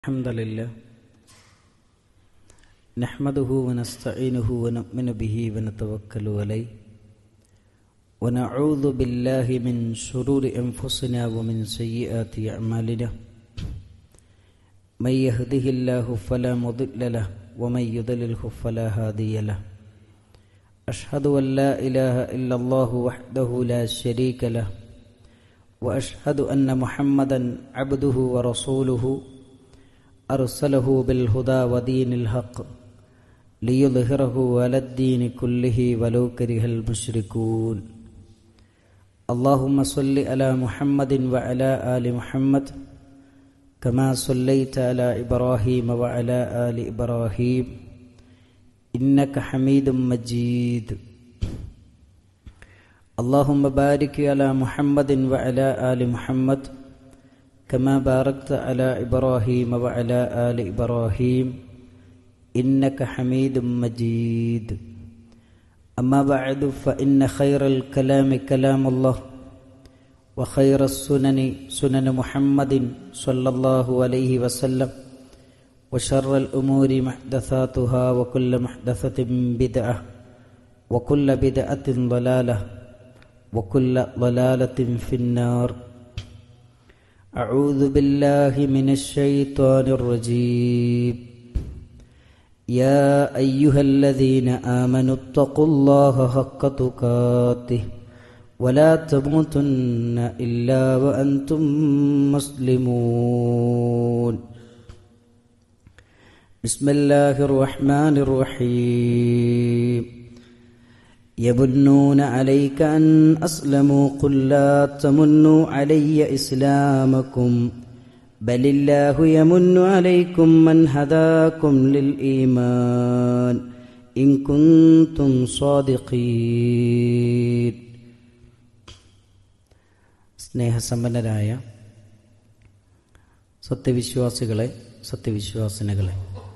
الحمد لله نحمده ونستعينه ونؤمن به ونتوكل عليه ونعوذ بالله من شرور انفسنا ومن سيئات اعمالنا من يهده الله فلا مضل له ومن يضلله فلا هادي له اشهد ان لا اله الا الله وحده لا شريك له واشهد ان محمدا عبده ورسوله أرسله بالهدى ودين الحق ليظهره على الدين كله ولو كره المشركون اللهم صل على محمد وعلى آل محمد كما صليت على إبراهيم وعلى آل إبراهيم إنك حميد مجيد اللهم بارك على محمد وعلى آل محمد كما باركت على ابراهيم وعلى ال ابراهيم انك حميد مجيد اما بعد فان خير الكلام كلام الله وخير السنن سنن محمد صلى الله عليه وسلم وشر الامور محدثاتها وكل محدثه بدعه وكل بدعه ضلاله وكل ضلاله في النار أعوذ بالله من الشيطان الرجيم يا أيها الذين آمنوا اتقوا الله حق تقاته ولا تموتن إلا وأنتم مسلمون بسم الله الرحمن الرحيم يمنون عليك أن أسلموا قل لا تمنوا علي إسلامكم بل الله يمن عليكم من هداكم للإيمان إن كنتم صادقين സ്നേഹസമ്പന്നരായ സത്യവിശ്വാസികളെ സത്യവിശ്വാസിനികളെ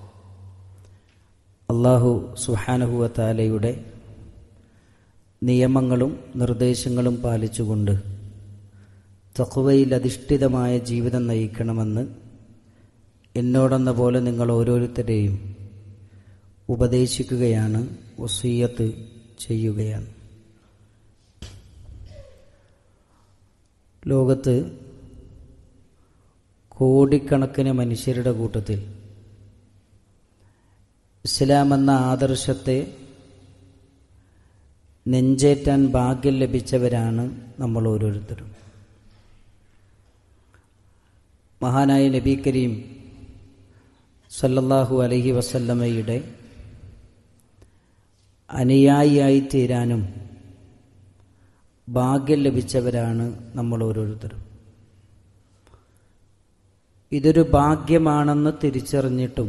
അള്ളാഹു സുഹാനഹുവ താലയുടെ നിയമങ്ങളും നിർദ്ദേശങ്ങളും പാലിച്ചുകൊണ്ട് തക്കുവയിൽ അധിഷ്ഠിതമായ ജീവിതം നയിക്കണമെന്ന് എന്നോടെന്ന പോലെ നിങ്ങൾ ഓരോരുത്തരെയും ഉപദേശിക്കുകയാണ് വസീയത്ത് ചെയ്യുകയാണ് ലോകത്ത് കോടിക്കണക്കിന് മനുഷ്യരുടെ കൂട്ടത്തിൽ ഇസ്ലാം എന്ന ആദർശത്തെ നെഞ്ചേറ്റാൻ ഭാഗ്യം ലഭിച്ചവരാണ് നമ്മൾ ഓരോരുത്തരും മഹാനായ നബി കരീം സല്ലല്ലാഹു അലഹി വസല്ലമയുടെ അനുയായിയായി തീരാനും ഭാഗ്യം ലഭിച്ചവരാണ് നമ്മൾ ഓരോരുത്തരും ഇതൊരു ഭാഗ്യമാണെന്ന് തിരിച്ചറിഞ്ഞിട്ടും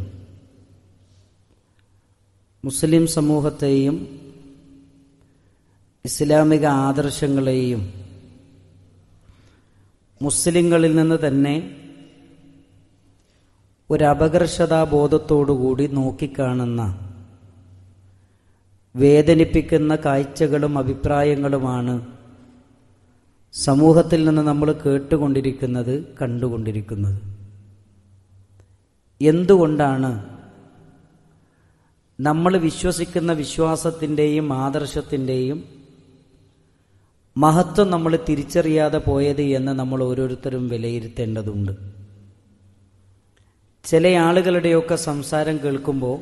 മുസ്ലിം സമൂഹത്തെയും ഇസ്ലാമിക ആദർശങ്ങളെയും മുസ്ലിങ്ങളിൽ നിന്ന് തന്നെ ഒരു അപകർഷതാബോധത്തോടുകൂടി നോക്കിക്കാണുന്ന വേദനിപ്പിക്കുന്ന കാഴ്ചകളും അഭിപ്രായങ്ങളുമാണ് സമൂഹത്തിൽ നിന്ന് നമ്മൾ കേട്ടുകൊണ്ടിരിക്കുന്നത് കണ്ടുകൊണ്ടിരിക്കുന്നത് എന്തുകൊണ്ടാണ് നമ്മൾ വിശ്വസിക്കുന്ന വിശ്വാസത്തിൻ്റെയും ആദർശത്തിൻ്റെയും മഹത്വം നമ്മൾ തിരിച്ചറിയാതെ പോയത് എന്ന് നമ്മൾ ഓരോരുത്തരും വിലയിരുത്തേണ്ടതുണ്ട് ചില ആളുകളുടെയൊക്കെ സംസാരം കേൾക്കുമ്പോൾ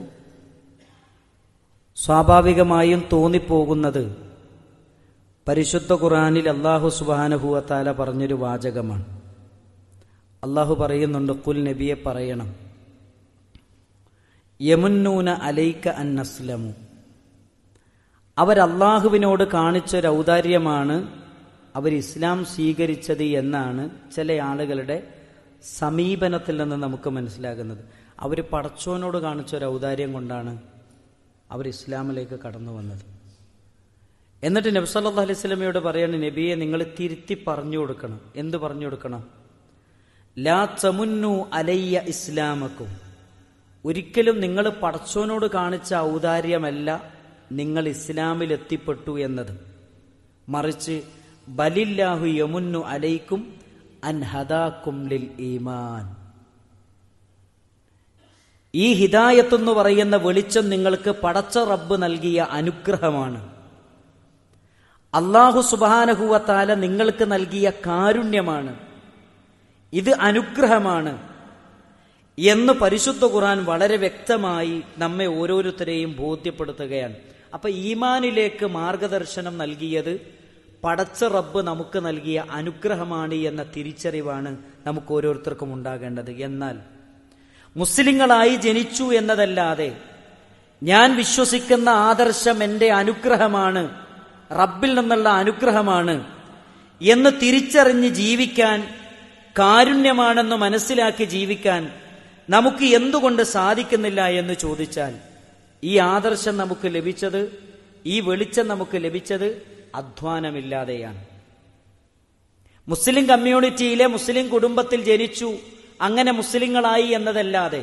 സ്വാഭാവികമായും തോന്നിപ്പോകുന്നത് പരിശുദ്ധ ഖുറാനിൽ അള്ളാഹു സുബാനുഭൂവത്താല പറഞ്ഞൊരു വാചകമാണ് അള്ളാഹു പറയുന്നുണ്ട് കുൽ നബിയെ പറയണം യമുന്നൂന അലൈക്ക അന്നസ്ലമു അവരല്ലാഹുവിനോട് കാണിച്ചൊരു ഔദാര്യമാണ് അവർ ഇസ്ലാം സ്വീകരിച്ചത് എന്നാണ് ചില ആളുകളുടെ സമീപനത്തിൽ നിന്ന് നമുക്ക് മനസ്സിലാകുന്നത് അവർ പടച്ചോനോട് കാണിച്ചൊരു ഔദാര്യം കൊണ്ടാണ് അവർ ഇസ്ലാമിലേക്ക് കടന്നു വന്നത് എന്നിട്ട് നബ്സല്ലാ അലൈഹി സ്വലമയോട് പറയാണ് നബിയെ നിങ്ങൾ തിരുത്തി പറഞ്ഞു കൊടുക്കണം എന്ത് പറഞ്ഞു കൊടുക്കണം ലാ ചമുന്നു അലയ്യ ഇസ്ലാമക്കും ഒരിക്കലും നിങ്ങൾ പടച്ചോനോട് കാണിച്ച ഔദാര്യമല്ല നിങ്ങൾ ഇസ്ലാമിൽ എത്തിപ്പെട്ടു എന്നത് മറിച്ച് ബലില്ലാഹു യമുന്നു അലൈക്കും അൻ ഹദാക്കും ലിൽ ഈമാൻ ഈ ഹിദായത്ത് എന്ന് പറയുന്ന വെളിച്ചം നിങ്ങൾക്ക് പടച്ച റബ്ബ് നൽകിയ അനുഗ്രഹമാണ് അള്ളാഹു സുബാനഹുവത്താല നിങ്ങൾക്ക് നൽകിയ കാരുണ്യമാണ് ഇത് അനുഗ്രഹമാണ് എന്ന് പരിശുദ്ധ ഖുർആൻ വളരെ വ്യക്തമായി നമ്മെ ഓരോരുത്തരെയും ബോധ്യപ്പെടുത്തുകയാണ് അപ്പൊ ഈമാനിലേക്ക് മാർഗദർശനം നൽകിയത് പടച്ച റബ്ബ് നമുക്ക് നൽകിയ അനുഗ്രഹമാണ് എന്ന തിരിച്ചറിവാണ് നമുക്ക് ഓരോരുത്തർക്കും ഉണ്ടാകേണ്ടത് എന്നാൽ മുസ്ലിങ്ങളായി ജനിച്ചു എന്നതല്ലാതെ ഞാൻ വിശ്വസിക്കുന്ന ആദർശം എൻ്റെ അനുഗ്രഹമാണ് റബ്ബിൽ നിന്നുള്ള അനുഗ്രഹമാണ് എന്ന് തിരിച്ചറിഞ്ഞ് ജീവിക്കാൻ കാരുണ്യമാണെന്ന് മനസ്സിലാക്കി ജീവിക്കാൻ നമുക്ക് എന്തുകൊണ്ട് സാധിക്കുന്നില്ല എന്ന് ചോദിച്ചാൽ ഈ ആദർശം നമുക്ക് ലഭിച്ചത് ഈ വെളിച്ചം നമുക്ക് ലഭിച്ചത് അധ്വാനമില്ലാതെയാണ് മുസ്ലിം കമ്മ്യൂണിറ്റിയിലെ മുസ്ലിം കുടുംബത്തിൽ ജനിച്ചു അങ്ങനെ മുസ്ലിങ്ങളായി എന്നതല്ലാതെ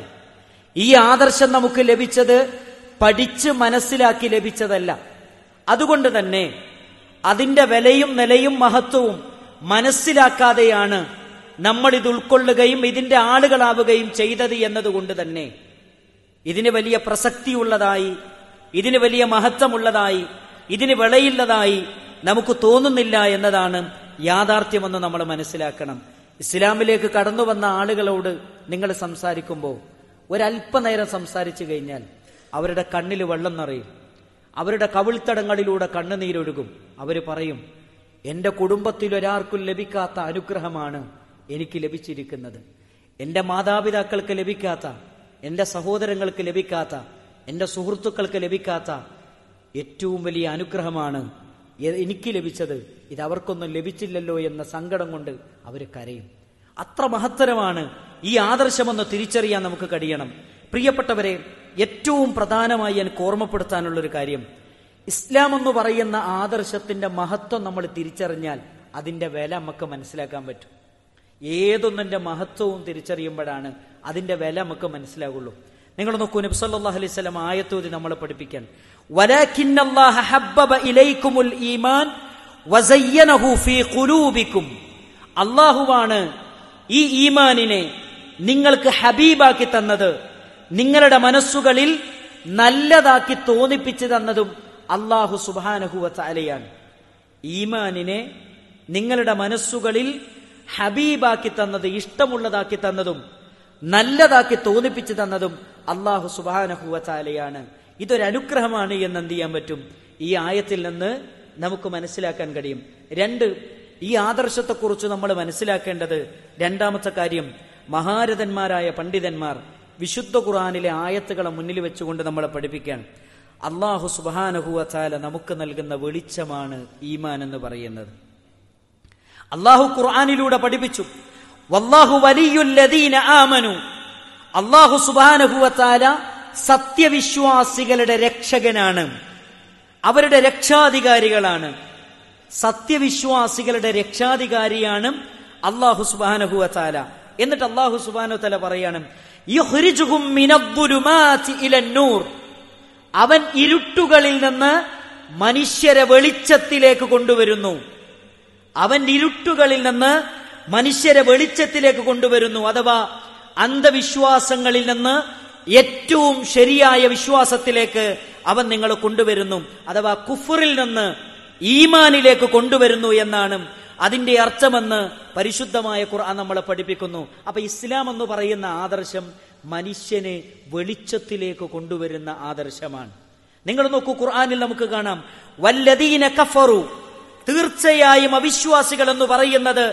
ഈ ആദർശം നമുക്ക് ലഭിച്ചത് പഠിച്ച് മനസ്സിലാക്കി ലഭിച്ചതല്ല അതുകൊണ്ട് തന്നെ അതിന്റെ വിലയും നിലയും മഹത്വവും മനസ്സിലാക്കാതെയാണ് നമ്മൾ ഇത് ഉൾക്കൊള്ളുകയും ഇതിന്റെ ആളുകളാവുകയും ചെയ്തത് എന്നതുകൊണ്ട് തന്നെ ഇതിന് വലിയ പ്രസക്തിയുള്ളതായി ഇതിന് വലിയ മഹത്വമുള്ളതായി ഇതിന് വിളയില്ലതായി നമുക്ക് തോന്നുന്നില്ല എന്നതാണ് യാഥാർത്ഥ്യമെന്ന് നമ്മൾ മനസ്സിലാക്കണം ഇസ്ലാമിലേക്ക് കടന്നു വന്ന ആളുകളോട് നിങ്ങൾ സംസാരിക്കുമ്പോൾ ഒരല്പനേരം സംസാരിച്ചു കഴിഞ്ഞാൽ അവരുടെ കണ്ണിൽ വെള്ളം നിറയും അവരുടെ കവിൾത്തടങ്ങളിലൂടെ കണ്ണുനീരൊഴുകും അവർ പറയും എന്റെ കുടുംബത്തിൽ ഒരാൾക്കും ലഭിക്കാത്ത അനുഗ്രഹമാണ് എനിക്ക് ലഭിച്ചിരിക്കുന്നത് എന്റെ മാതാപിതാക്കൾക്ക് ലഭിക്കാത്ത എന്റെ സഹോദരങ്ങൾക്ക് ലഭിക്കാത്ത എന്റെ സുഹൃത്തുക്കൾക്ക് ലഭിക്കാത്ത ഏറ്റവും വലിയ അനുഗ്രഹമാണ് എ- എനിക്ക് ലഭിച്ചത് ഇത് അവർക്കൊന്നും ലഭിച്ചില്ലല്ലോ എന്ന സങ്കടം കൊണ്ട് അവർ കരയും അത്ര മഹത്തരമാണ് ഈ ആദർശമെന്ന് തിരിച്ചറിയാൻ നമുക്ക് കഴിയണം പ്രിയപ്പെട്ടവരെ ഏറ്റവും പ്രധാനമായി എനിക്ക് ഓർമ്മപ്പെടുത്താനുള്ള ഒരു കാര്യം ഇസ്ലാം എന്ന് പറയുന്ന ആദർശത്തിന്റെ മഹത്വം നമ്മൾ തിരിച്ചറിഞ്ഞാൽ അതിന്റെ വില നമുക്ക് മനസ്സിലാക്കാൻ പറ്റും ഏതൊന്നിന്റെ മഹത്വവും തിരിച്ചറിയുമ്പോഴാണ് അതിന്റെ വില നമുക്ക് മനസ്സിലാകുള്ളൂ നിങ്ങൾ നോക്കൂ നബി സല്ലല്ലാഹു അലൈഹി വസല്ലം ആയത്തോതി നമ്മളെ പഠിപ്പിക്കാൻ വലാകിന്നല്ലാഹ ഹബ്ബബ ഇലൈക്കുമുൽ ഈമാൻ വസയ്യനഹു ഫീ ഖുലൂബിക്കും അള്ളാഹുവാണ് ഈ ഈമാനിനെ നിങ്ങൾക്ക് ഹബീബാക്കി തന്നത് നിങ്ങളുടെ മനസ്സുകളിൽ നല്ലതാക്കി തോന്നിപ്പിച്ചു തന്നതും അള്ളാഹു സുബാനഹുവ ചാലയാണ് ഈമാനിനെ നിങ്ങളുടെ മനസ്സുകളിൽ ഹബീബാക്കി തന്നത് ഇഷ്ടമുള്ളതാക്കി തന്നതും നല്ലതാക്കി തോന്നിപ്പിച്ചു തന്നതും അള്ളാഹു സുബാനഹുവ ചാലയാണ് ഇതൊരു അനുഗ്രഹമാണ് എന്ന് എന്ത് ചെയ്യാൻ പറ്റും ഈ ആയത്തിൽ നിന്ന് നമുക്ക് മനസ്സിലാക്കാൻ കഴിയും രണ്ട് ഈ ആദർശത്തെക്കുറിച്ച് നമ്മൾ മനസ്സിലാക്കേണ്ടത് രണ്ടാമത്തെ കാര്യം മഹാരഥന്മാരായ പണ്ഡിതന്മാർ വിശുദ്ധ ഖുറാനിലെ ആയത്തുകളെ മുന്നിൽ വെച്ചുകൊണ്ട് നമ്മളെ പഠിപ്പിക്കാൻ അള്ളാഹു സുബാനഹുവല നമുക്ക് നൽകുന്ന വെളിച്ചമാണ് ഈമാൻ എന്ന് പറയുന്നത് അള്ളാഹു ഖുർആാനിലൂടെ പഠിപ്പിച്ചു വല്ലാഹു വലിയുല്ലദീന ആമനു അള്ളാഹു സുബാനഹുവത്താല സത്യവിശ്വാസികളുടെ രക്ഷകനാണ് അവരുടെ രക്ഷാധികാരികളാണ് സത്യവിശ്വാസികളുടെ രക്ഷാധികാരിയാണ് അള്ളാഹു സുബാനഹുവത്താല എന്നിട്ട് അള്ളാഹു സുബാനു തല പറയാണ് യുഹ്രിജുഹും മിനദ്ദുലുമാതി ഇലന്നൂർ അവൻ ഇരുട്ടുകളിൽ നിന്ന് മനുഷ്യരെ വെളിച്ചത്തിലേക്ക് കൊണ്ടുവരുന്നു അവൻ ഇരുട്ടുകളിൽ നിന്ന് മനുഷ്യരെ വെളിച്ചത്തിലേക്ക് കൊണ്ടുവരുന്നു അഥവാ അന്ധവിശ്വാസങ്ങളിൽ നിന്ന് ഏറ്റവും ശരിയായ വിശ്വാസത്തിലേക്ക് അവൻ നിങ്ങളെ കൊണ്ടുവരുന്നു അഥവാ കുഫറിൽ നിന്ന് ഈമാനിലേക്ക് കൊണ്ടുവരുന്നു എന്നാണ് അതിന്റെ അർത്ഥമെന്ന് പരിശുദ്ധമായ ഖുർആൻ നമ്മളെ പഠിപ്പിക്കുന്നു അപ്പൊ ഇസ്ലാം എന്ന് പറയുന്ന ആദർശം മനുഷ്യനെ വെളിച്ചത്തിലേക്ക് കൊണ്ടുവരുന്ന ആദർശമാണ് നിങ്ങൾ നോക്കൂ ഖുർആനിൽ നമുക്ക് കാണാം വല്ലദീന കഫറു തീർച്ചയായും അവിശ്വാസികൾ എന്ന് പറയുന്നത്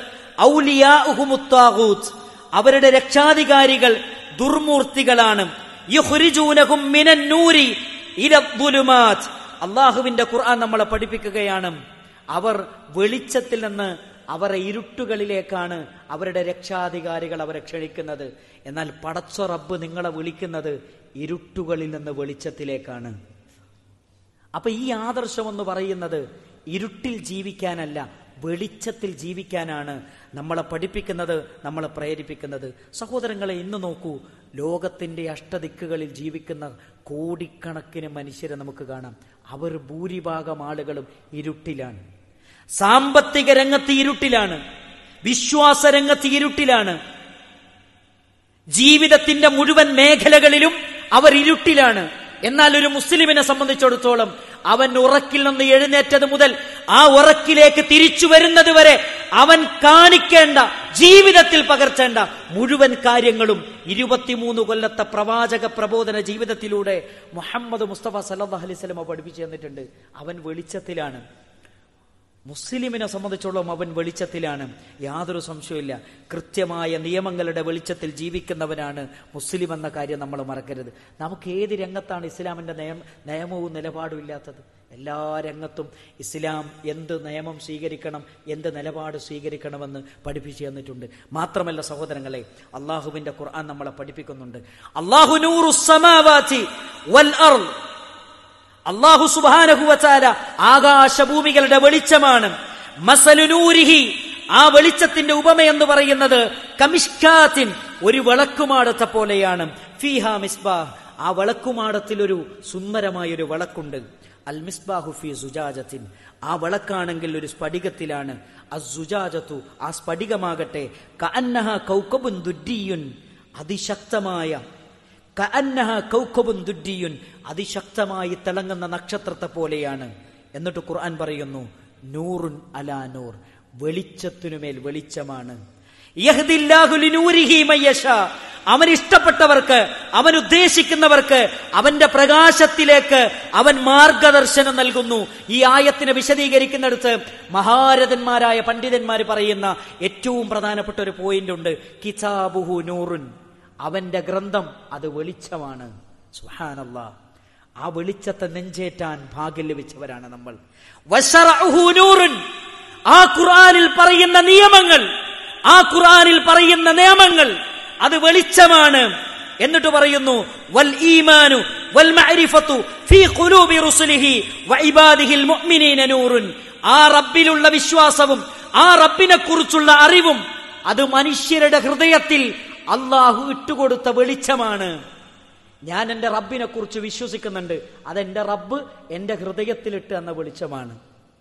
ഔലിയാഉഹുമുത്താഗൂത്ത് അവരുടെ രക്ഷാധികാരികൾ ദുർമൂർത്തികളാണ് യുഖ്രിജൂനഹും മിനന്നൂരി ഇലദ്ദുലുമാത് അള്ളാഹുവിന്റെ ഖുർആൻ നമ്മളെ പഠിപ്പിക്കുകയാണ് അവർ വെളിച്ചത്തിൽ നിന്ന് അവരെ ഇരുട്ടുകളിലേക്കാണ് അവരുടെ രക്ഷാധികാരികൾ അവരെ ക്ഷണിക്കുന്നത് എന്നാൽ പടച്ച റബ്ബ് നിങ്ങളെ വിളിക്കുന്നത് ഇരുട്ടുകളിൽ നിന്ന് വെളിച്ചത്തിലേക്കാണ് അപ്പൊ ഈ ആദർശം എന്ന് പറയുന്നത് ഇരുട്ടിൽ ജീവിക്കാനല്ല വെളിച്ചത്തിൽ ജീവിക്കാനാണ് നമ്മളെ പഠിപ്പിക്കുന്നത് നമ്മളെ പ്രേരിപ്പിക്കുന്നത് സഹോദരങ്ങളെ ഇന്ന് നോക്കൂ ലോകത്തിന്റെ അഷ്ടദിക്കുകളിൽ ജീവിക്കുന്ന കോടിക്കണക്കിന് മനുഷ്യരെ നമുക്ക് കാണാം അവർ ഭൂരിഭാഗം ആളുകളും ഇരുട്ടിലാണ് സാമ്പത്തിക രംഗത്ത് ഇരുട്ടിലാണ് വിശ്വാസ രംഗത്ത് ഇരുട്ടിലാണ് ജീവിതത്തിന്റെ മുഴുവൻ മേഖലകളിലും അവർ ഇരുട്ടിലാണ് എന്നാൽ ഒരു മുസ്ലിമിനെ സംബന്ധിച്ചിടത്തോളം അവൻ ഉറക്കിൽ നിന്ന് എഴുന്നേറ്റത് മുതൽ ആ ഉറക്കിലേക്ക് തിരിച്ചു വരുന്നത് വരെ അവൻ കാണിക്കേണ്ട ജീവിതത്തിൽ പകർത്തേണ്ട മുഴുവൻ കാര്യങ്ങളും ഇരുപത്തിമൂന്ന് കൊല്ലത്തെ പ്രവാചക പ്രബോധന ജീവിതത്തിലൂടെ മുഹമ്മദ് മുസ്തഫ സല്ലാ അലൈവലമ പഠിപ്പിച്ചു തന്നിട്ടുണ്ട് അവൻ വെളിച്ചത്തിലാണ് മുസ്ലിമിനെ സംബന്ധിച്ചോളം അവൻ വെളിച്ചത്തിലാണ് യാതൊരു സംശയമില്ല കൃത്യമായ നിയമങ്ങളുടെ വെളിച്ചത്തിൽ ജീവിക്കുന്നവനാണ് മുസ്ലിം എന്ന കാര്യം നമ്മൾ മറക്കരുത് നമുക്ക് ഏത് രംഗത്താണ് ഇസ്ലാമിന്റെ നയം നിയമവും നിലപാടും ഇല്ലാത്തത് എല്ലാ രംഗത്തും ഇസ്ലാം എന്ത് നിയമം സ്വീകരിക്കണം എന്ത് നിലപാട് സ്വീകരിക്കണമെന്ന് പഠിപ്പിച്ചു തന്നിട്ടുണ്ട് മാത്രമല്ല സഹോദരങ്ങളെ അള്ളാഹുവിന്റെ ഖുർആൻ നമ്മളെ പഠിപ്പിക്കുന്നുണ്ട് അള്ളാഹു വൽ അർള് അള്ളാഹു സുബാനഹുവച്ചാല ആകാശഭൂമികളുടെ വെളിച്ചമാണ് മസലുനൂരിഹി ആ വെളിച്ചത്തിന്റെ ഉപമയെന്ന് പറയുന്നത് കമിഷ്കാത്തിൻ ഒരു വിളക്കുമാടത്തെ പോലെയാണ് ഫീഹ മിസ്ബാഹ് ആ വിളക്കുമാടത്തിൽ ഒരു സുന്ദരമായ ഒരു വിളക്കുണ്ട് അൽ മിസ്ബാഹു ഫി സുജാജത്തിൻ ആ വിളക്കാണെങ്കിൽ ഒരു സ്ഫടികത്തിലാണ് അസുജാജത്തു ആ സ്ഫടികമാകട്ടെ കഅന്നഹ കൗക്കബുൻ ദുദ്ദിയുൻ അതിശക്തമായ കഅന്നഹ കൗക്കബുൻ ദുദ്ദിയുൻ അതിശക്തമായി തിളങ്ങുന്ന നക്ഷത്രത്തെ പോലെയാണ് എന്നിട്ട് ഖുർആൻ പറയുന്നു നൂറുൻ അലാ നൂർ വെളിച്ചത്തിനുമേൽ വെളിച്ചമാണ് യഹ്ദില്ലാഹു ലിനൂരിഹി മയ്യശാ. അവൻ ഇഷ്ടപ്പെട്ടവർക്ക് അവൻ ഉദ്ദേശിക്കുന്നവർക്ക് അവന്റെ പ്രകാശത്തിലേക്ക് അവൻ മാർഗദർശനം നൽകുന്നു ഈ ആയത്തിനെ വിശദീകരിക്കുന്നിടത്ത് മഹാരഥന്മാരായ പണ്ഡിതന്മാർ പറയുന്ന ഏറ്റവും പ്രധാനപ്പെട്ട ഒരു പോയിന്റ് ഉണ്ട് കിതാബുഹു നൂറുൻ അവന്റെ ഗ്രന്ഥം അത് വെളിച്ചമാണ് സുഹാനല്ലാ ആ വെളിച്ചത്തെ നെഞ്ചേറ്റാൻ ഭാഗ്യം ലഭിച്ചവരാണ് നമ്മൾ വശറഉഹു നൂറുൻ. ആ ഖുർആനിൽ പറയുന്ന നിയമങ്ങൾ ആ ഖുർആനിൽ പറയുന്ന നിയമങ്ങൾ അത് വെളിച്ചമാണ് എന്നിട്ട് പറയുന്നു വൽ ഈമാനു വൽ മഅരിഫത്തു ഫീ ഖുലൂബി റുസുലിഹി വ ഇബാദിഹിൽ മുഅ്മിനീന നൂറുൻ ആ റബ്ബിലുള്ള വിശ്വാസവും ആ റബ്ബിനെ കുറിച്ചുള്ള അറിവും അത് മനുഷ്യരുടെ ഹൃദയത്തിൽ അള്ളാഹു ഇട്ടുകൊടുത്ത വെളിച്ചമാണ് ഞാൻ എൻ്റെ റബ്ബിനെ കുറിച്ച് വിശ്വസിക്കുന്നുണ്ട് അതെന്റെ റബ്ബ് എൻ്റെ ഹൃദയത്തിലിട്ട് എന്ന വെളിച്ചമാണ്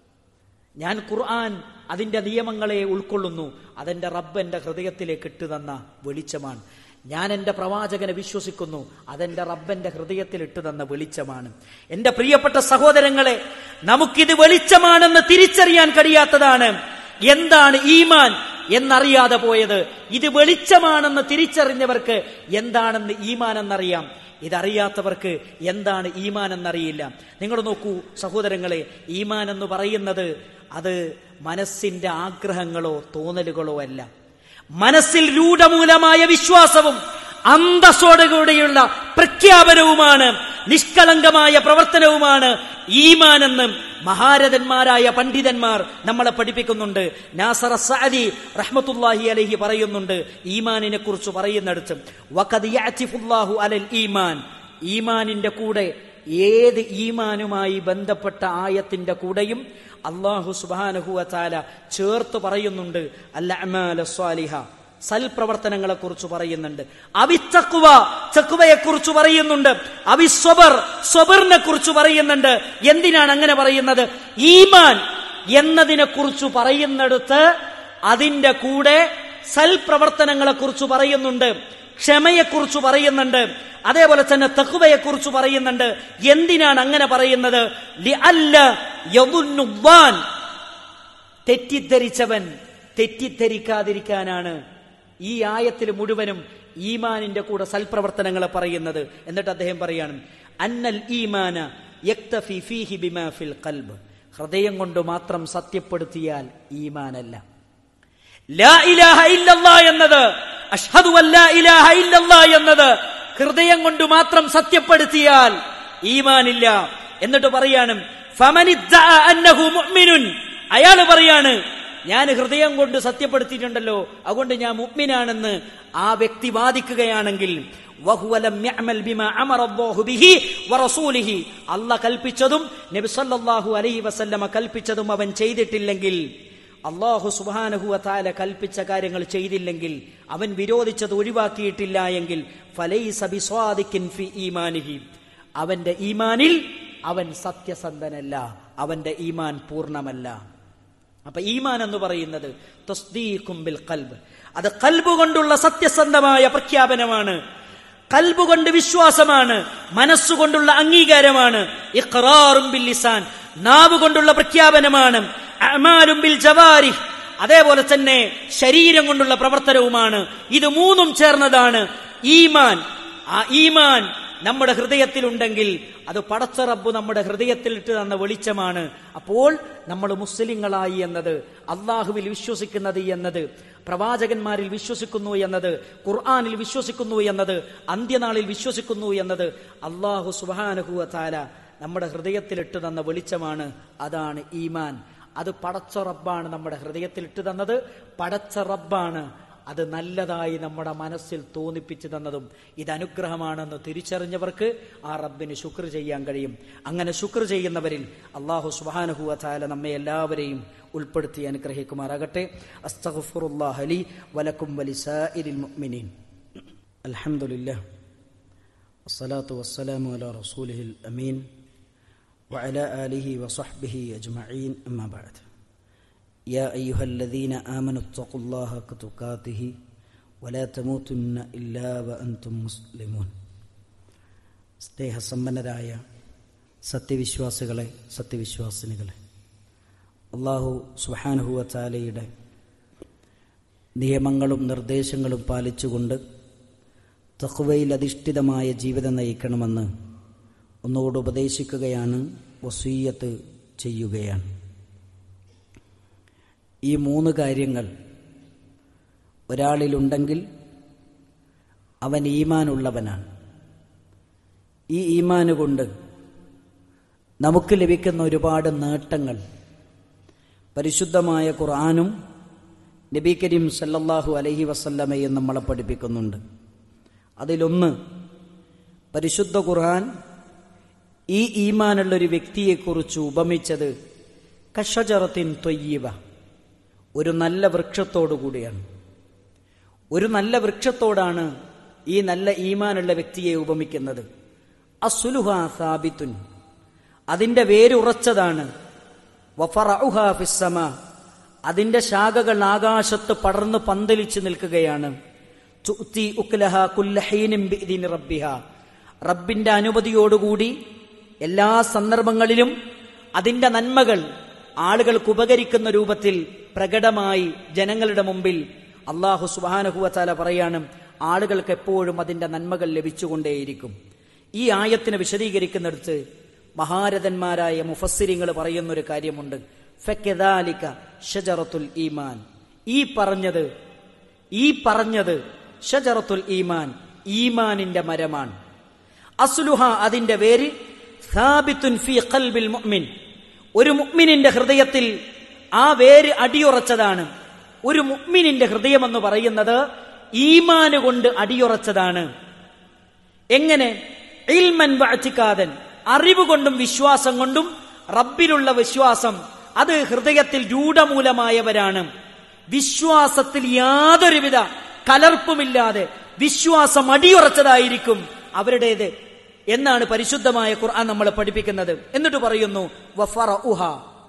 ഞാൻ ഖുർആൻ അതിന്റെ നിയമങ്ങളെ ഉൾക്കൊള്ളുന്നു അതെന്റെ റബ്ബ് എൻ്റെ ഹൃദയത്തിലേക്ക് ഇട്ടു തന്ന വെളിച്ചമാണ് ഞാൻ എൻ്റെ പ്രവാചകനെ വിശ്വസിക്കുന്നു അതെന്റെ റബ്ബന്റെ ഹൃദയത്തിൽ ഇട്ടു തന്ന വെളിച്ചമാണ് എൻ്റെ പ്രിയപ്പെട്ട സഹോദരങ്ങളെ നമുക്കിത് വെളിച്ചമാണെന്ന് തിരിച്ചറിയാൻ കഴിയാത്തതാണ് എന്താണ് ഈമാൻ എന്നറിയാതെ പോയത് ഇത് വെളിച്ചമാണെന്ന് തിരിച്ചറിഞ്ഞവർക്ക് എന്താണെന്ന് ഈമാൻ എന്നറിയാം ഇതറിയാത്തവർക്ക് എന്താണ് ഈമാൻ എന്നറിയില്ല നിങ്ങൾ നോക്കൂ സഹോദരങ്ങളെ ഈമാൻ എന്ന് പറയുന്നത് അത് മനസ്സിന്റെ ആഗ്രഹങ്ങളോ തോന്നലുകളോ അല്ല മനസ്സിൽ രൂഢമൂലമായ വിശ്വാസവും അന്തസ്സോടുകൂടിയുള്ള പ്രഖ്യാപനവുമാണ് നിഷ്കളങ്കമായ പ്രവർത്തനവുമാണ് ഈമാനെന്ന് മഹാരഥന്മാരായ പണ്ഡിതന്മാർ നമ്മളെ പഠിപ്പിക്കുന്നുണ്ട് നാസർ സഅദി റഹ്മത്തുല്ലാഹി അലൈഹി പറയുന്നുണ്ട് ഈമാനിനെ കുറിച്ച് പറയുന്നിടത്ത് വഖദ് യഅതിഫുല്ലാഹു അലൽ ഈമാൻ ഈമാനിന്റെ കൂടെ ഏത് ഈമാനുമായി ബന്ധപ്പെട്ട ആയത്തിന്റെ കൂടെയും അള്ളാഹു സുബാനഹുവ താല ചേർത്ത് പറയുന്നുണ്ട് അല്ല സ്വാലിഹ സൽപ്രവർത്തനങ്ങളെ കുറിച്ച് പറയുന്നുണ്ട് അവിത്തക്കുവ ചക്കുവയെ കുറിച്ച് പറയുന്നുണ്ട് അവിസ്വബർ സ്വബറിനെ കുറിച്ച് പറയുന്നുണ്ട് എന്തിനാണ് അങ്ങനെ പറയുന്നത് ഈമാൻ എന്നതിനെ കുറിച്ച് പറയുന്നിടത്ത് അതിന്റെ കൂടെ സൽപ്രവർത്തനങ്ങളെ കുറിച്ച് പറയുന്നുണ്ട് ക്ഷമയെക്കുറിച്ച് പറയുന്നുണ്ട് അതേപോലെ തന്നെ തക്കുവയെ കുറിച്ച് പറയുന്നുണ്ട് എന്തിനാണ് അങ്ങനെ പറയുന്നത് ലി അല്ല യദുന്നുവാൻ തെറ്റിദ്ധരിച്ചവൻ തെറ്റിദ്ധരിക്കാതിരിക്കാനാണ് ഈ ആയത്തിൽ മുഴുവനും ഈമാനിന്റെ കൂടെ സൽപ്രവർത്തനങ്ങളെ പറയുന്നത് എന്നിട്ട് അദ്ദേഹം പറയാണ് അന്നൽ ഈമാന യക്തഫി ഫീഹി ബിമാ ഫിൽ ഖൽബ് ഹൃദയം കൊണ്ട് മാത്രം സത്യപ്പെടുത്തിയാൽ ഈമാനല്ല ലാ ഇലാഹ ഇല്ലല്ലാ എന്നത് അഷ്ഹദു അല്ലാ ഇലാഹ ഇല്ലല്ലാ എന്നത് ഹൃദയം കൊണ്ട് മാത്രം സത്യപ്പെടുത്തിയാൽ ഈമാനില്ല എന്നിട്ട് പറയാണ് ഫമനിദ്ദഅ അന്നഹു മുഅ്മിനുൻ അയാൾ പറയാണ് ഞാൻ ഹൃദയം കൊണ്ട് സത്യപ്പെടുത്തിയിട്ടുണ്ടല്ലോ അതുകൊണ്ട് ഞാൻ മുഅ്മിനാണെന്ന് ആ വ്യക്തി വാദിക്കുകയാണെങ്കിൽ വഹുവലം യഅമൽ ബിമാ അമറ അല്ലാഹു ബിഹി വറസൂലിഹി അല്ലാഹ് കൽപ്പിച്ചതും നബി സല്ലല്ലാഹു അലൈഹി വസല്ലമ കൽപ്പിച്ചതും അവൻ ചെയ്തിട്ടില്ലെങ്കിൽ അള്ളാഹു സുബാനഹുവ താല കൽപ്പിച്ച കാര്യങ്ങൾ ചെയ്തില്ലെങ്കിൽ അവൻ വിരോധിച്ചത് ഒഴിവാക്കിയിട്ടില്ല എങ്കിൽ ഫലൈസ ബിസ്വാദിക്കിൻ ഫി ഈമാനിഹി അവന്റെ ഈമാനിൽ അവൻ സത്യസന്ധനല്ല അവന്റെ ഈമാൻ പൂർണ്ണമല്ല അപ്പൊ ഈമാൻ എന്ന് പറയുന്നത് തസ്ദീഖും ബിൽ ഖൽബ് അത് കൽബ് കൊണ്ടുള്ള സത്യസന്ധമായ പ്രഖ്യാപനമാണ് കൽബ് കൊണ്ട് വിശ്വാസമാണ് മനസ്സുകൊണ്ടുള്ള അംഗീകാരമാണ് ഇഖ്റാറും ബിൽ ലിസാൻ നാവ് കൊണ്ടുള്ള പ്രഖ്യാപനമാണ് അമാലും ബിൽ ജവാരി അതേപോലെ തന്നെ ശരീരം കൊണ്ടുള്ള പ്രവർത്തനവുമാണ് ഇത് മൂന്നും ചേർന്നതാണ് ഈമാൻ ആ ഈമാൻ നമ്മുടെ ഹൃദയത്തിലുണ്ടെങ്കിൽ അത് പടച്ച റബ്ബ് നമ്മുടെ ഹൃദയത്തിൽ ഇട്ട് തന്ന വെളിച്ചമാണ് അപ്പോൾ നമ്മൾ മുസ്ലിങ്ങളായി എന്നത് അള്ളാഹുവിൽ വിശ്വസിക്കുന്നത് എന്നത് പ്രവാചകന്മാരിൽ വിശ്വസിക്കുന്നു എന്നത് ഖുർആാനിൽ വിശ്വസിക്കുന്നു എന്നത് അന്ത്യനാളിൽ വിശ്വസിക്കുന്നു എന്നത് അള്ളാഹു സുബാനുഹുവ താല നമ്മുടെ ഹൃദയത്തിൽ ഇട്ട് തന്ന വെളിച്ചമാണ് അതാണ് ഈമാൻ അത് പടച്ച റബ്ബാണ് നമ്മുടെ ഹൃദയത്തിൽ ഇട്ട് തന്നത് പടച്ച റബ്ബാണ് അത് നല്ലതായി നമ്മുടെ മനസ്സിൽ തോന്നിപ്പിച്ചു തന്നതും ഇത് അനുഗ്രഹമാണെന്ന് തിരിച്ചറിഞ്ഞവർക്ക് ആ റബ്ബിന് ശുക്ർ ചെയ്യാൻ കഴിയും അങ്ങനെ ശുക്ർ ചെയ്യുന്നവരിൽ അള്ളാഹു സുബാനുഹുവ താല നമ്മെ എല്ലാവരെയും ഉൾപ്പെടുത്തി അനുഗ്രഹിക്കുമാറാകട്ടെ അസ്തഗ്ഫിറുല്ലാഹ് ലി വലക്കും വലിസാഇരിൽ മുഅ്മിനീൻ അൽഹംദുലില്ലാഹ് വസ്സലാത്തു വസ്സലാമു അലാ റസൂലിഹിൽ അമീൻ وعلى آله وصحبه أجمعين أما بعد يا أيها الذين آمنوا اتقوا الله حق تقاته ولا تموتن إلا وأنتم مسلمون സ്നേഹസമ്പന്നരായ സത്യവിശ്വാസികളെ സത്യവിശ്വാസിനികളെ അള്ളാഹു സുഹാനുഹുവ ചാലയുടെ നിയമങ്ങളും നിർദ്ദേശങ്ങളും പാലിച്ചുകൊണ്ട് തഹ്വയിൽ അധിഷ്ഠിതമായ ജീവിതം നയിക്കണമെന്ന് ഒന്നുകൂടെ ഉപദേശിക്കുകയാണ് വസീയത്ത് ചെയ്യുകയാണ് ഈ മൂന്ന് കാര്യങ്ങൾ ഒരാളിലുണ്ടെങ്കിൽ അവൻ ഈമാനുള്ളവനാണ് ഈ ഈമാന് കൊണ്ട് നമുക്ക് ലഭിക്കുന്ന ഒരുപാട് നേട്ടങ്ങൾ പരിശുദ്ധമായ ഖുർആാനും നബി കരീം സല്ലല്ലാഹു അലൈഹി വസല്ലമയും നമ്മളെ പഠിപ്പിക്കുന്നുണ്ട് അതിലൊന്ന് പരിശുദ്ധ ഖുർആൻ ഈ ഈമാനുള്ള ഒരു വ്യക്തിയെക്കുറിച്ച് ഉപമിച്ചത് കഷജറത്തിൻ തൊയ്യവ ഒരു നല്ല വൃക്ഷത്തോടു കൂടിയാണ് ഒരു നല്ല വൃക്ഷത്തോടാണ് ഈ നല്ല ഈമാനുള്ള വ്യക്തിയെ ഉപമിക്കുന്നത് അസുലുഹ സാബിത്തുൻ അതിന്റെ വേരുറച്ചതാണ് വഫറഉഹ ഫിസ്സമ അതിന്റെ ശാഖകൾ ആകാശത്ത് പടർന്ന് പന്തലിച്ചു നിൽക്കുകയാണ് തുഅ്തി ഉക്ലഹ കുല്ല ഹീനിൻ ബിഇദ്നി റബ്ബിഹ റബ്ബിന്റെ അനുമതിയോടുകൂടി എല്ലാ സന്ദർഭങ്ങളിലും അതിന്റെ നന്മകൾ ആളുകൾക്ക് ഉപകരിക്കുന്ന രൂപത്തിൽ പ്രകടമായി ജനങ്ങളുടെ മുമ്പിൽ അള്ളാഹു സുബാനഹുവത്താല പറയാണ് ആളുകൾക്ക് എപ്പോഴും അതിന്റെ നന്മകൾ ലഭിച്ചുകൊണ്ടേയിരിക്കും ഈ ആയത്തിനെ വിശദീകരിക്കുന്നിടത്ത് മഹാരഥന്മാരായ മുഫസ്സിരിങ്ങൾ പറയുന്നൊരു കാര്യമുണ്ട് ഫെക്കദാലിക ഷജറത്തുൽ ഈമാൻ ഈ പറഞ്ഞത് ഈ പറഞ്ഞത് ഷജറത്തുൽ ഈമാൻ ഈമാനിന്റെ മരമാണ് അസ്ലുഹ അതിന്റെ പേര് സാബിത്തുൻ ഫി ഖൽബിൽ മുഅ്മിൻ ഒരു മുഅ്മിനിന്റെ ഹൃദയത്തിൽ ആ വേര് അടിയുറച്ചതാണ് ഒരു മുഅ്മിനിന്റെ ഹൃദയം എന്ന് പറയുന്നത് ഈമാന് കൊണ്ട് അടിയുറച്ചതാണ് എങ്ങനെ ഇൽമൻ വഅ്തികാദൻ അറിവ് കൊണ്ടും വിശ്വാസം കൊണ്ടും റബ്ബിലുള്ള വിശ്വാസം അത് ഹൃദയത്തിൽ രൂഢമൂലമായവരാണ് വിശ്വാസത്തിൽ യാതൊരുവിധ കലർപ്പുമില്ലാതെ വിശ്വാസം അടിയുറച്ചതായിരിക്കും അവരുടേത് എന്നാണ് പരിശുദ്ധമായ ഖുർആൻ നമ്മളെ പഠിപ്പിക്കുന്നത് എന്നിട്ട് പറയുന്നു വഫറ ഉഹ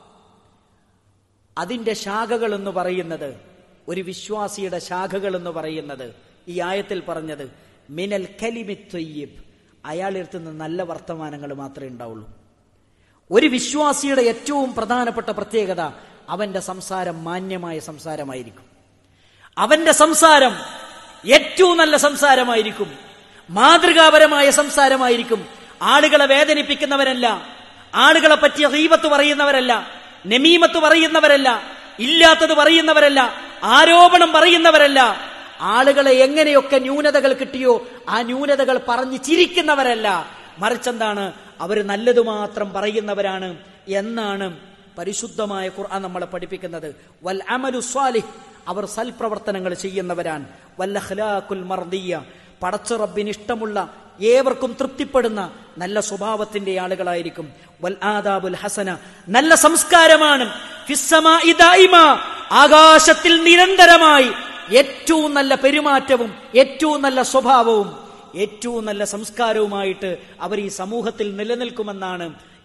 അതിന്റെ ശാഖകൾ എന്ന് പറയുന്നത് ഒരു വിശ്വാസിയുടെ ശാഖകൾ എന്ന് പറയുന്നത് ഈ ആയത്തിൽ പറഞ്ഞത് മിനൽ കലിമി ത്വയ്യിബ് അയാളെടുത്തുനിന്ന് നല്ല വർത്തമാനങ്ങൾ മാത്രമേ ഉണ്ടാവുള്ളൂ ഒരു വിശ്വാസിയുടെ ഏറ്റവും പ്രധാനപ്പെട്ട പ്രത്യേകത അവന്റെ സംസാരം മാന്യമായ സംസാരമായിരിക്കും അവന്റെ സംസാരം ഏറ്റവും നല്ല സംസാരമായിരിക്കും മാതൃകാപരമായ സംസാരമായിരിക്കും ആളുകളെ വേദനിപ്പിക്കുന്നവരല്ല ആളുകളെ പറ്റിയ റീബത്ത് പറയുന്നവരല്ല നെമീമത്ത് പറയുന്നവരല്ല ഇല്ലാത്തത് പറയുന്നവരല്ല ആരോപണം പറയുന്നവരല്ല ആളുകളെ എങ്ങനെയൊക്കെ ന്യൂനതകൾ കിട്ടിയോ ആ ന്യൂനതകൾ പറഞ്ഞ് ചിരിക്കുന്നവരല്ല മറിച്ചെന്താണ് അവർ നല്ലത് മാത്രം പറയുന്നവരാണ് എന്നാണ് പരിശുദ്ധമായ ഖുർആൻ നമ്മളെ പഠിപ്പിക്കുന്നത് വൽ അമലു സ്വാലിഹ് അവർ സൽപ്രവർത്തനങ്ങൾ ചെയ്യുന്നവരാണ് വല്ലഹ്ലാഖുൽ മർദിയ പടച്ച റബ്ബിന് ഇഷ്ടമുള്ള ഏവർക്കും തൃപ്തിപ്പെടുന്ന നല്ല സ്വഭാവത്തിന്റെ ആളുകളായിരിക്കും വൽ ആദാബുൽ ഹസന നല്ല സംസ്കാരമാണ് ഫിസ്സമാഇ ദായിമ. ആകാശത്തിൽ നിരന്തരമായി ഏറ്റവും നല്ല പെരുമാറ്റവും ഏറ്റവും നല്ല സ്വഭാവവും ഏറ്റവും നല്ല സംസ്കാരവുമായിട്ട് അവർ ഈ സമൂഹത്തിൽ നിലനിൽക്കുമെന്നാണ്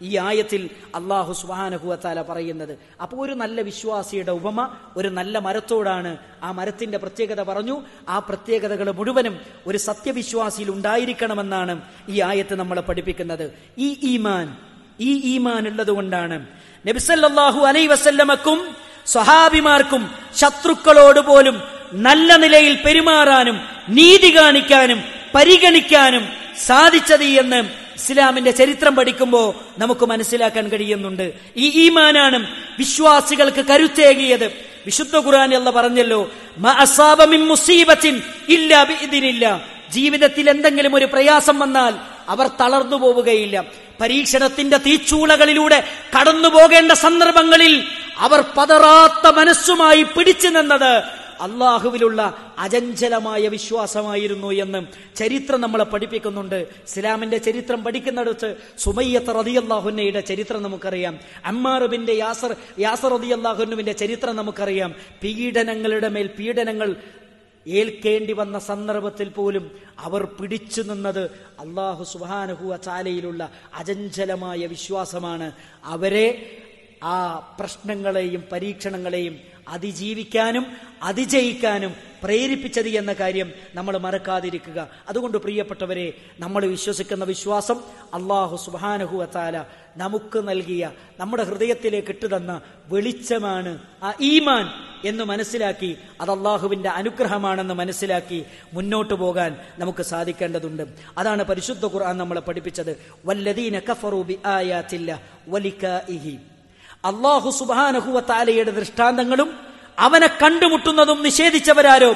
ഈ ആയത്തിൽ അള്ളാഹു സുബാനഹുവത്താല പറയുന്നത് അപ്പോൾ ഒരു നല്ല വിശ്വാസിയുടെ ഉപമ ഒരു നല്ല മരത്തോടാണ് ആ മരത്തിന്റെ പ്രത്യേകത പറഞ്ഞു ആ പ്രത്യേകതകൾ മുഴുവനും ഒരു സത്യവിശ്വാസിയിൽ ഉണ്ടായിരിക്കണമെന്നാണ് ഈ ആയത്ത് നമ്മളെ പഠിപ്പിക്കുന്നത് ഈ ഈമാൻ ഈ ഈമാൻ ഉള്ളത് കൊണ്ടാണ് നബിസല്ലാഹു അലൈ വസല്ലമക്കും സ്വഹാബിമാർക്കും ശത്രുക്കളോട് പോലും നല്ല നിലയിൽ പെരുമാറാനും നീതി കാണിക്കാനും പരിഗണിക്കാനും സാധിച്ചത് എന്ന് ഇസ്ലാമിന്റെ ചരിത്രം പഠിക്കുമ്പോൾ നമുക്ക് മനസ്സിലാക്കാൻ കഴിയുന്നുണ്ട് ഈ ഈമാനാണ് വിശ്വാസികൾക്ക് കരുത്തേകിയത് വിശുദ്ധ ഖുർആൻ എന്ന് പറഞ്ഞല്ലോ മുസീബത്തിൻ ഇല്ല ഇതിനില്ല ജീവിതത്തിൽ എന്തെങ്കിലും ഒരു പ്രയാസം വന്നാൽ അവർ തളർന്നു പോവുകയില്ല പരീക്ഷണത്തിന്റെ തീച്ചൂളകളിലൂടെ കടന്നു പോകേണ്ട സന്ദർഭങ്ങളിൽ അവർ പതറാത്ത മനസ്സുമായി പിടിച്ചു നിന്നത് അള്ളാഹുവിലുള്ള അചഞ്ചലമായ വിശ്വാസമായിരുന്നു എന്ന് ചരിത്രം നമ്മളെ പഠിപ്പിക്കുന്നുണ്ട് ഇസ്ലാമിന്റെ ചരിത്രം പഠിക്കുന്നിടത്ത് സുമയ്യത്ത് റതിയല്ലാഹുന്നയുടെ ചരിത്രം നമുക്കറിയാം അമ്മാറുബിന്റെ യാസർ യാസർ റതിയല്ലാഹുന്നുവിന്റെ ചരിത്രം നമുക്കറിയാം പീഡനങ്ങളുടെ മേൽ പീഡനങ്ങൾ ഏൽക്കേണ്ടി വന്ന സന്ദർഭത്തിൽ പോലും അവർ പിടിച്ചു നിന്നത് അള്ളാഹു സുബാനഹുവ ചാലയിലുള്ള അചഞ്ചലമായ വിശ്വാസമാണ് അവരെ ആ പ്രശ്നങ്ങളെയും പരീക്ഷണങ്ങളെയും അതിജീവിക്കാനും അതിജയിക്കാനും പ്രേരിപ്പിച്ചത് എന്ന കാര്യം നമ്മൾ മറക്കാതിരിക്കുക അതുകൊണ്ട് പ്രിയപ്പെട്ടവരെ നമ്മൾ വിശ്വസിക്കുന്ന വിശ്വാസം അള്ളാഹു സുബാനഹു അത്താല നമുക്ക് നൽകിയ നമ്മുടെ ഹൃദയത്തിലേക്ക് ഇട്ടുതന്ന വെളിച്ചമാണ് ആ ഈമാൻ എന്ന് മനസ്സിലാക്കി അത് അള്ളാഹുവിന്റെ അനുഗ്രഹമാണെന്ന് മനസ്സിലാക്കി മുന്നോട്ട് പോകാൻ നമുക്ക് സാധിക്കേണ്ടതുണ്ട് അതാണ് പരിശുദ്ധ ഖുർആൻ നമ്മളെ പഠിപ്പിച്ചത് വല്ലദീന കഫറൂബി ആയാത്തില്ല വലിക്കാഇഹി അള്ളാഹു സുബാനഹുവ താലയുടെ ദൃഷ്ടാന്തങ്ങളും അവനെ കണ്ടുമുട്ടുന്നതും നിഷേധിച്ചവരാരോ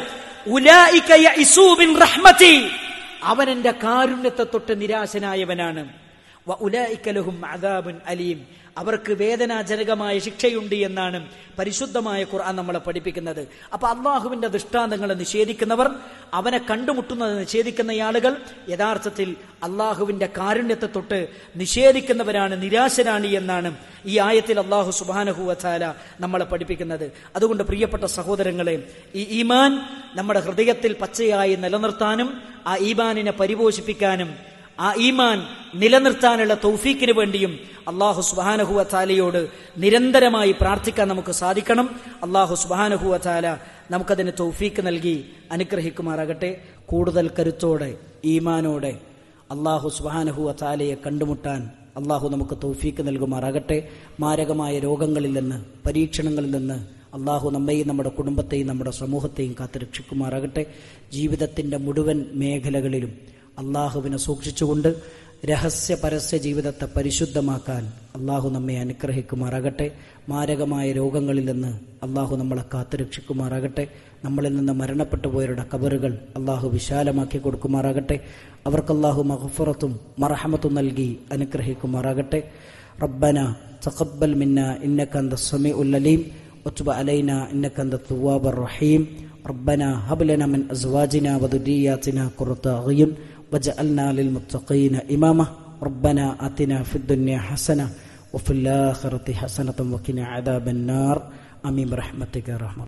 റഹ്മത്തി അവൻ എന്റെ കാരുണ്യത്തെ തൊട്ട് നിരാശനായവനാണ് അലീം അവർക്ക് വേദനാജനകമായ ശിക്ഷയുണ്ട് എന്നാണ് പരിശുദ്ധമായ ഖുർആൻ നമ്മളെ പഠിപ്പിക്കുന്നത് അപ്പൊ അള്ളാഹുവിന്റെ ദൃഷ്ടാന്തങ്ങളെ നിഷേധിക്കുന്നവർ അവനെ കണ്ടുമുട്ടുന്നത് നിഷേധിക്കുന്ന ആളുകൾ യഥാർത്ഥത്തിൽ അള്ളാഹുവിന്റെ കാരുണ്യത്തെ തൊട്ട് നിഷേധിക്കുന്നവരാണ് നിരാശരാണ് എന്നാണ് ഈ ആയത്തിൽ അള്ളാഹു സുബാനഹു വച്ചാല നമ്മളെ പഠിപ്പിക്കുന്നത് അതുകൊണ്ട് പ്രിയപ്പെട്ട സഹോദരങ്ങളെ ഈ ഈമാൻ നമ്മുടെ ഹൃദയത്തിൽ പച്ചയായി നിലനിർത്താനും ആ ഈമാനിനെ പരിപോഷിപ്പിക്കാനും ആ ഈമാൻ നിലനിർത്താനുള്ള തൗഫീക്കിന് വേണ്ടിയും അള്ളാഹു സുബാനഹുവ ചാലയോട് നിരന്തരമായി പ്രാർത്ഥിക്കാൻ നമുക്ക് സാധിക്കണം അള്ളാഹു സുബാനഹുവ ചാല നമുക്കതിന് തൗഫീക്ക് നൽകി അനുഗ്രഹിക്കുമാറാകട്ടെ കൂടുതൽ കരുത്തോടെ ഈമാനോടെ അള്ളാഹു സുബാനഹുവ ചാലയെ കണ്ടുമുട്ടാൻ അള്ളാഹു നമുക്ക് തൗഫീക്ക് നൽകുമാറാകട്ടെ മാരകമായ രോഗങ്ങളിൽ നിന്ന് പരീക്ഷണങ്ങളിൽ നിന്ന് അള്ളാഹു നമ്മയും നമ്മുടെ കുടുംബത്തെയും നമ്മുടെ സമൂഹത്തെയും കാത്തുരക്ഷിക്കുമാറാകട്ടെ ജീവിതത്തിന്റെ മുഴുവൻ മേഖലകളിലും അള്ളാഹുവിനെ സൂക്ഷിച്ചുകൊണ്ട് രഹസ്യ പരസ്യ ജീവിതത്തെ പരിശുദ്ധമാക്കാൻ അള്ളാഹു നമ്മെ അനുഗ്രഹിക്കുമാറാകട്ടെ മാരകമായ രോഗങ്ങളിൽ നിന്ന് അള്ളാഹു നമ്മളെ കാത്തുരക്ഷിക്കുമാറാകട്ടെ നമ്മളിൽ നിന്ന് മരണപ്പെട്ടു പോയവരുടെ കബറുകൾ അള്ളാഹു വിശാലമാക്കി കൊടുക്കുമാറാകട്ടെ അവർക്ക് അള്ളാഹു മഹഫുറത്തും മറഹമത്തും നൽകി അനുഗ്രഹിക്കുമാറാകട്ടെ റബ്ബന തഖബ്ബൽ മിന്ന ഇന്നക അന്ത സമീഉൽ അലീം وتب علينا إنك أنت التواب الرحيم ربنا هب لنا من أزواجنا وذرياتنا قرة أعين وجعلنا للمتقين إماما ربنا آتنا في الدنيا حسنة وفي الآخرة حسنة وقنا عذاب النار آمين برحمتك يا رحمة